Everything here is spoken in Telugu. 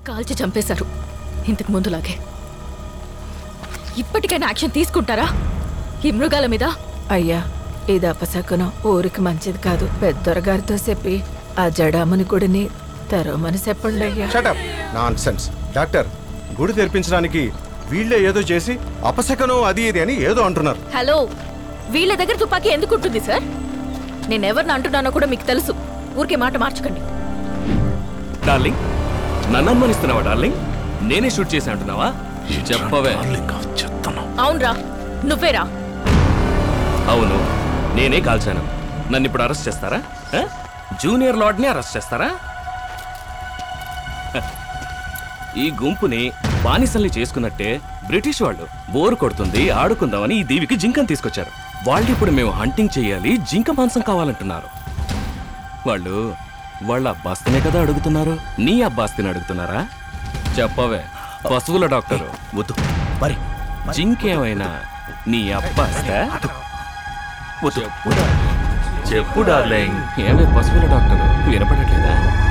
కాల్చి చంపేశారు ఇంతకు ముందులాగే ఇప్పటికైనా యాక్షన్ తీసుకుంటారా ఈ మృగాల మీద అయ్యా ఇది అపశకునం ఊరికి మంచిది కాదు పెద్దొరగారితో చెప్పి ఆ జడామని గుడిని తెరవమని చెప్పండి అయ్యా షటప్ నాన్ సెన్స్ డాక్టర్ గుడి తెరిపించడానికి వీళ్ళే ఏదో చేసి అపశకనం అది ఇది అని ఏదో అంటున్నారు హలో వీళ్ళ దగ్గర తుపాకీ ఎందుకు ఉంటుంది సార్ నేను ఎవరిని అంటున్నానో కూడా మీకు తెలుసు ఊరికే మాట మార్చకండి డార్లింగ్ నన్ను అనుమానిస్తున్నావా డార్లింగ్ నేనే షూట్ చేసి అంటున్నావా చెప్పవే అవునరా నువ్వేరా అవును నేనే కాల్చాను నన్ను ఇప్పుడు అరెస్ట్ చేస్తారా ఆ? జూనియర్ లార్డ్ని అరెస్ట్ చేస్తారా హ. ఈ గుంపుని బానిసల్ని చేసుకున్నట్టే బ్రిటిష్ వాళ్ళు బోరు కొడుతుంది ఆడుకుందామని ఈ దీవికి జింకను తీసుకొచ్చారు వాళ్ళు ఇప్పుడు మేము హంటింగ్ చేయాలి జింక మాంసం కావాలంటున్నారు వాళ్ళు వాళ్ళ అబ్బాస్తనే కదా అడుగుతున్నారు నీ అబ్బాస్తిని అడుగుతున్నారా చెప్పవే పశువుల డాక్టరు వద్దు మరి జింకేమైనా నీ అబ్బాస్తా వద్దు చెప్పు చెప్పు డార్లింగ్ ఏమే పశువుల డాక్టర్ వినపడట్లేదా